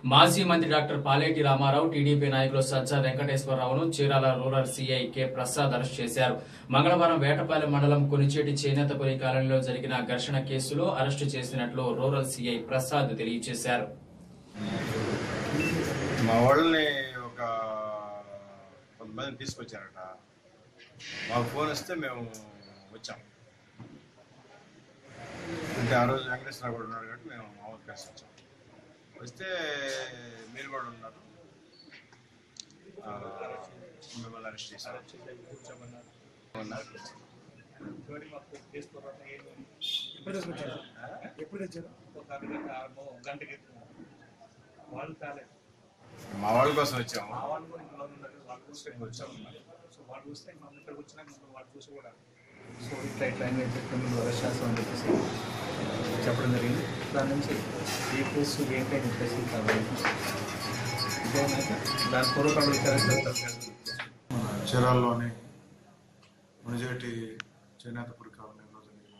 మాజీ మంత్రి doctor Paleti Ramarao TDP నాయకులు సజ్జా వెంకటేశ్వరరావును Chirala rural CI K Prasad arrest చేశారు మంగళవారం వేటపాలెం మండలం కొనిచేటి చేనేతపురి కాలనీలో జరిగిన ఘర్షణ కేసులో అరెస్టు చేసినట్లు రూరల్ సీఐ ప్రసాద్ తెలియజేశారు మా వాళ్ళని ఒక కొంతమందిని తీసుకొచ్చారట మాకు ఫోన్ వస్తే మేము వచ్చాం అంటే ఆ రోజు వెంకటేశ్వర కూడా ఉన్నాడు కాబట్టి మేము మామూలు కలిసి వచ్చాం వస్తే మీరు కూడా ఉన్నారు ఆ, మిమ్మల్ని అరెస్ట్ చేశారు ఉన్నారు. ఎప్పుడు వచ్చారు ఎప్పుడు వచ్చారు ఒక అరగంట ఆరు గంటకి వాళ్ళు కాలేదు మా వాళ్ళ కోసం వచ్చాము మా వాళ్ళు కూడా ఇంట్లో ఉన్నారు వాళ్ళు చూస్తే వచ్చాము సో వాళ్ళు చూస్తే మనం ఇక్కడికి వచ్చినాక మనం వాళ్ళు చూసి కూడా సో ఇట్లా ఇట్లా అని చెప్పి మీరు అరెస్ట్ చేస్తామని చెప్పేసి చెప్పడం జరిగింది దాని నుంచి ఏ కేసు ఏంటి అని చెప్పేసి కాబట్టి ఇదేమైతే దాని పూర్వకంలో ఇక్కడ మన చీరాల్లోని మునిజేటి చేనేతపురి కాలనీలో జరిగిన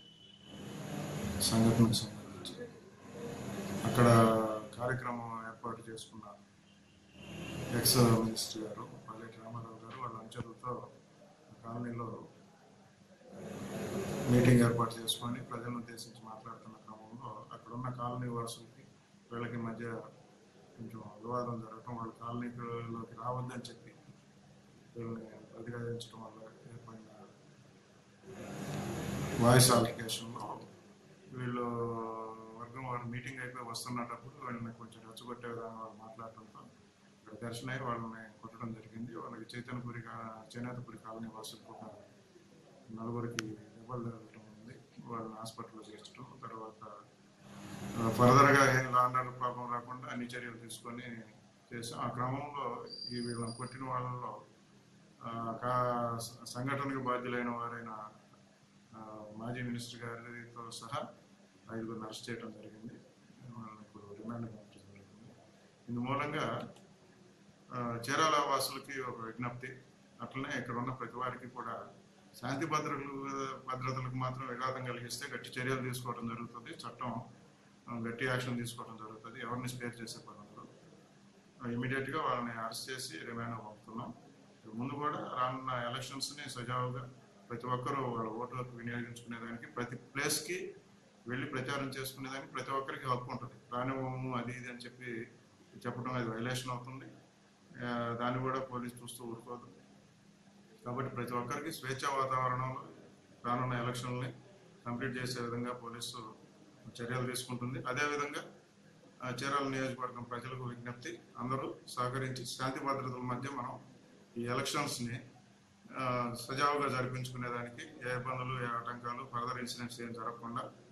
సంఘటనకు సంబంధించి అక్కడ కార్యక్రమం ఏర్పాటు చేసుకున్న ఎక్స్ మినిస్టర్ గారు పల్లెటి రామారావు గారు వాళ్ళ అంచెలతో ఆ కాలనీలో మీటింగ్ ఏర్పాటు చేసుకొని ప్రజలను ఉద్దేశించి మాట్లాడుతున్న క్రమంలో అక్కడున్న కాలనీ వాసులకి వీళ్ళకి మధ్య కొంచెం వివాదం జరగటం వాళ్ళ కాలనీలోకి రావద్దని చెప్పి వీళ్ళని ప్రతిఘటించడం వల్ల ఏర్పడిన వాయిస్ ఆల్టికేషన్లో వీళ్ళు వర్గం వారు మీటింగ్ అయిపోయి వస్తున్నప్పుడు వీళ్ళని కొంచెం రెచ్చగొట్టే విధంగా వాళ్ళు మాట్లాడటంతో ఇక్కడ ఘర్షణ అయ్యి వాళ్ళని కొట్టడం జరిగింది వాళ్ళకి చైతన్యపురి కా- చేనేతపురి కాలనీ వాసులకు ఒక నలుగురికి దెబ్బలు తగలటం ఉంది వాళ్ళని హాస్పిటల్లో చేర్చడం తర్వాత ఫర్దర్గా ఏం లాండర్ ప్రాబ్లం రాకుండా అన్ని చర్యలు తీసుకొని చేసాం ఆ క్రమంలో ఈ వీళ్ళని కొట్టిన వాళ్ళలో ఆ, కా- సంఘటనకు బాధ్యులైన వారైన ఆ, మాజీ మినిస్టర్ గారితో సహా ఐదుగురిని అరెస్ట్ చేయడం జరిగింది వాళ్ళని ఇప్పుడు రిమాండ్ పంపించడం జరిగింది ఇందు మూలంగా ఆ, చీరాల వాసులకి ఒక విజ్ఞప్తి అట్లనే ఇక్కడ ఉన్న ప్రతి వారికి కూడా శాంతి భద్రతలు భద్రతలకు మాత్రం విఘాతం కలిగిస్తే గట్టి చర్యలు తీసుకోవడం జరుగుతుంది చట్టం ఆ, గట్టి యాక్షన్ తీసుకోవడం జరుగుతుంది ఎవరిని స్పేర్ చేసే పని ఉండదు ఇమీడియట్ గా వాళ్ళని అరెస్ట్ చేసి రిమాండ్ పంపుతున్నాం ముందు కూడా రానున్న ఎలక్షన్స్ ని సజావుగా ప్రతి ఒక్కరూ వాళ్ళ ఓటు హక్కు వినియోగించుకునేదానికి ప్రతి ప్లేస్ కి వెళ్ళి ప్రచారం చేసుకునేదానికి ప్రతి ఒక్కరికి హక్కు ఉంటుంది రానివ్వము అది ఇది అని చెప్పి చెప్పడం అది వైలేషన్ అవుతుంది ఆ, దాన్ని కూడా పోలీస్ చూస్తూ ఊరుకోదు కాబట్టి ప్రతి ఒక్కరికి స్వేచ్ఛా వాతావరణంలో రానున్న ఎలక్షన్ని కంప్లీట్ చేసే విధంగా పోలీసు చర్యలు తీసుకుంటుంది అదేవిధంగా ఆ, చీరాల నియోజకవర్గం ప్రజలకు విజ్ఞప్తి అందరూ సహకరించి శాంతి భద్రతల మధ్య మనం ఈ ఎలక్షన్స్ని ఆ, సజావుగా జరిపించుకునేదానికి ఏ ఇబ్బందులు ఏ ఆటంకాలు ఫర్దర్ ఇన్సిడెంట్స్ ఏం జరగకుండా